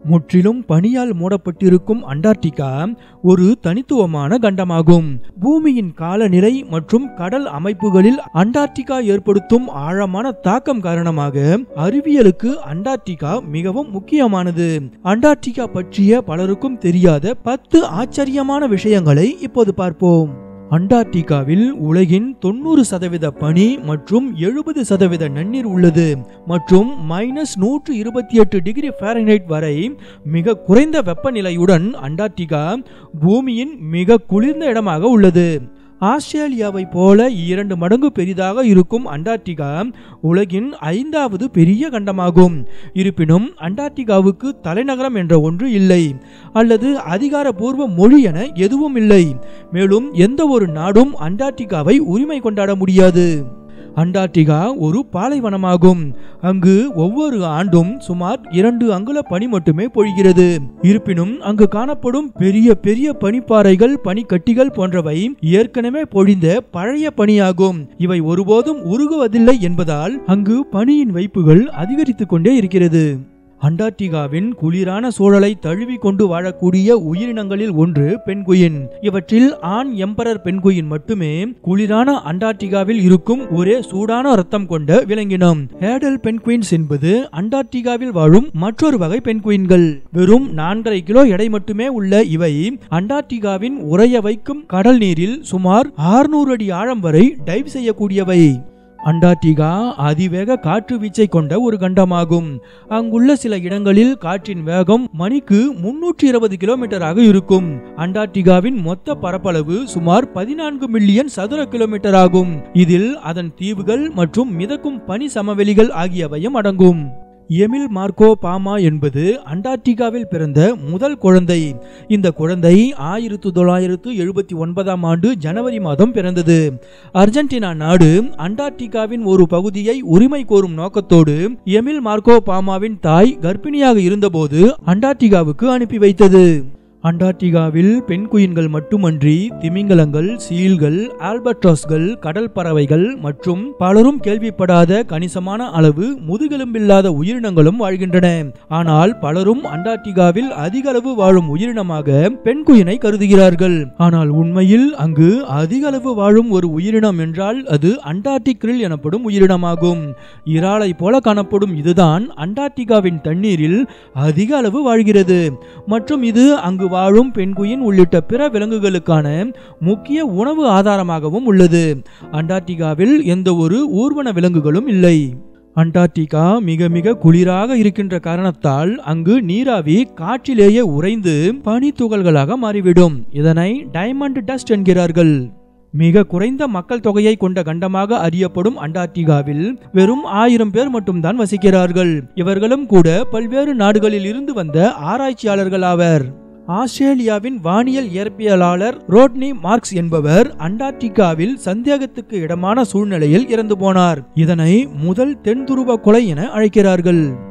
முற்றிலும் பனியால் மூடப்பட்டிருக்கும் அண்டார்டிகா ஒரு தனித்துவமான கண்டமாகும் பூமியின் காலநிலை மற்றும் கடல் அமைப்புகளில் அண்டார்டிகா ஏற்படுத்தும் ஆழமான தாக்கம் காரணமாக அறிவியலுக்கு அண்டார்டிகா மிகவும் முக்கியமானது அண்டார்டிகா பற்றிய பலருக்கும் தெரியாத பத்து ஆச்சரியமான விஷயங்களை இப்போது பார்ப்போம் அண்டார்டிகாவில் உலகின் தொண்ணூறு சதவீத பனி மற்றும் எழுபது சதவீத நன்னீர் உள்ளது மற்றும் மைனஸ் நூற்று இருபத்தி எட்டு டிகிரி ஃபாரன்ஹைட் வரை மிக குறைந்த வெப்பநிலையுடன் அண்டார்டிகா பூமியின் மிக குளிர்ந்த இடமாக உள்ளது ஆஸ்திரேலியாவை போல இரண்டு மடங்கு பெரிதாக இருக்கும் அண்டார்டிகா உலகின் ஐந்தாவது பெரிய கண்டமாகும் இருப்பினும் அண்டார்டிகாவுக்கு தலைநகரம் என்ற ஒன்று இல்லை அல்லது அதிகாரப்பூர்வ மொழி என எதுவும் இல்லை மேலும் எந்த ஒரு நாடும் அண்டார்டிகாவை உரிமை கொண்டாட முடியாது அண்டார்டிகா ஒரு பாலைவனமாகும் அங்கு ஒவ்வொரு ஆண்டும் சுமார் இரண்டு அங்குல பனி மட்டுமே பொழிகிறது இருப்பினும் அங்கு காணப்படும் பெரிய பெரிய பனிப்பாறைகள் பனிக்கட்டிகள் போன்றவை ஏற்கனவே பொழிந்த பழைய பனியாகும் இவை ஒருபோதும் உருகுவதில்லை என்பதால் அங்கு பனியின் வைப்புகள் அதிகரித்துக் கொண்டே இருக்கிறது அண்டார்டிகாவின் குளிரான சூழலை தழுவி கொண்டு வாழக்கூடிய உயிரினங்களில் ஒன்று பெண்குயின் இவற்றில் ஆண் எம்பரர் பெண்குயின் மட்டுமே குளிரான அண்டார்டிகாவில் இருக்கும் ஒரே சூடான ரத்தம் கொண்ட விலங்கினம் ஹேடல் பென்குயின்ஸ் என்பது அண்டார்டிகாவில் வாழும் மற்றொரு வகை பென்குயின்கள் வெறும் நான்கரை கிலோ எடை மட்டுமே உள்ள இவை அண்டார்டிகாவின் உறைய வைக்கும் கடல் நீரில் சுமார் 600 அடி ஆழம் வரை டைவ் செய்யக்கூடியவை அண்டார்டிகா அதிவேக காற்று வீச்சை கொண்ட ஒரு கண்டமாகும் அங்குள்ள சில இடங்களில் காற்றின் வேகம் மணிக்கு முன்னூற்றி இருபது கிலோமீட்டராக இருக்கும் அண்டார்டிகாவின் மொத்த பரப்பளவு சுமார் பதினான்கு மில்லியன் சதுர கிலோமீட்டர் ஆகும் இதில் அதன் தீவுகள் மற்றும் மிதக்கும் பனி சமவெளிகள் ஆகியவையும் அடங்கும் எமில் மார்க்கோ பாமா என்பது அண்டார்டிகாவில் பிறந்த முதல் குழந்தை இந்த குழந்தை ஆயிரத்து தொள்ளாயிரத்து எழுபத்தி ஒன்பதாம் ஆண்டு ஜனவரி மாதம் பிறந்தது அர்ஜென்டினா நாடு அண்டார்டிகாவின் ஒரு பகுதியை உரிமை கோரும் நோக்கத்தோடு எமில் மார்க்கோ பாமாவின் தாய் கர்ப்பிணியாக இருந்தபோது அண்டார்டிகாவுக்கு அனுப்பி வைத்தது அண்டார்டிகாவில் பெண் குயின்கள் மட்டுமன்றி திமிங்கலங்கள் சீல்கள் ஆல்பட்ராஸ்கள் கடல் பறவைகள் மற்றும் பலரும் கேள்விப்படாத கணிசமான அளவு முதுகெலும்பில்லாத உயிரினங்களும் வாழ்கின்றன ஆனால் பலரும் அண்டார்டிகாவில் அதிக அளவு வாழும் உயிரினமாக பெண் குயினை கருதுகிறார்கள் ஆனால் உண்மையில் அங்கு அதிக அளவு வாழும் ஒரு உயிரினம் என்றால் அது அண்டார்டிக் krill எனப்படும் உயிரினமாகும் இறாலை போல காணப்படும் இதுதான் அண்டார்டிகாவின் தண்ணீரில் அதிக அளவு வாழ்கிறது மற்றும் இது அங்கு வாழும் பெண்குயின் உள்ளிட்ட பிற விலங்குகளுக்கான முக்கிய உணவு ஆதாரமாகவும் உள்ளது அண்டார்டிகாவில் எந்த ஒரு ஊர்வன விலங்குகளும் இல்லை அண்டார்டிகா மிக மிக குளிராக இருக்கின்ற காரணத்தால் அங்கு நீராவி காற்றிலேயே உறைந்து பனித்துகள்களாக மாறிவிடும் இதனை டைமண்ட் டஸ்ட் என்கிறார்கள் மிக குறைந்த மக்கள் தொகையை கொண்ட கண்டமாக அறியப்படும் அண்டார்டிகாவில் வெறும் ஆயிரம் பேர் மட்டும்தான் வசிக்கிறார்கள் இவர்களும் கூட பல்வேறு நாடுகளில் இருந்து வந்த ஆராய்ச்சியாளர்கள் ஆவர் ஆஸ்திரேலியாவின் வானியல் இயற்பியலாளர் ரோட்னி மார்க்ஸ் என்பவர் அண்டார்டிகாவில் சந்தேகத்துக்கு இடமான சூழ்நிலையில் இறந்து போனார் இதனை முதல் தென்துருவ கொலை என அழைக்கிறார்கள்